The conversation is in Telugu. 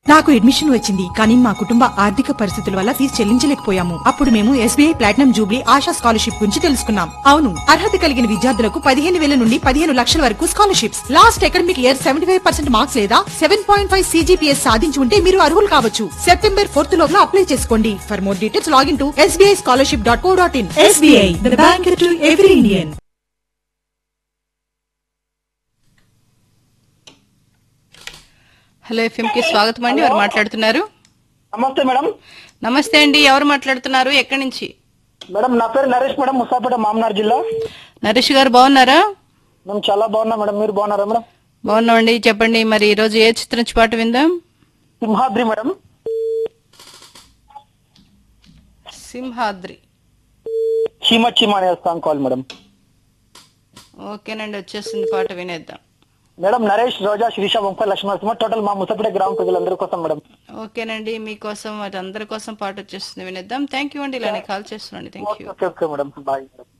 నాకు అడ్మిషన్ వచ్చింది కానీ మా కుటుంబ ఆర్థిక పరిస్థితుల వల్ల ఫీజు చెల్లించలేకపోయాము అప్పుడు మేము SBI platinum jubilee Asha scholarship గురించి తెలుసుకున్నాం అవును అర్హత కలిగిన విద్యార్థులకు పదిహేను వేల నుండి పదిహేను లక్షల వరకు scholarships last academic year seventy five percent marks లేదా సెవెన్ పాయింట్ ఫైవ్ సీజీపీఎస్ సాధించి ఉంటే మీరు అర్హులు కావచ్చు సెప్టెంబర్ ఫోర్త్ లోపల అప్లై చేసుకోండి for more details login to SBI scholarship dot co dot in SBI the bank to every Indian hello FM కి స్వాగతం అండి ఎవరు మాట్లాడుతున్నారు నమస్తే మేడం నమస్తే అండి ఎవరు మాట్లాడుతున్నారు ఎక్కడి నుంచి మేడం నా పేరు నరేష్ మేడం ముసాపేట మామనార్ జిల్లా నరేష్ గారు బాగున్నారా మేము చాలా బాగున్నాం మేడం మీరు బాగున్నారా మేడం బాగున్నామండి చెప్పండి మరి ఈ రోజు ఏ చిత్రం నుంచి పాట విందాం సింహాద్రి మేడం సింహాద్రి చీమ చీమ అనే సాంగ్ కాల్ మేడం ఓకేనండి వచ్చేస్తుంది పాట వినేద్దాం మేడం నరేష్ రోజా శిరీష వంక లక్ష్మణ టోటల్ మా ముసాపేట గ్రామ ప్రజలందరి కోసం మేడం ఓకేనండి మీకోసం మరి అందరి కోసం పాట వచ్చేస్తుంది వినేద్దాం థ్యాంక్ యూ అండి ఇలానే కాల్ చేస్తున్నాండి thank you okay okay madam bye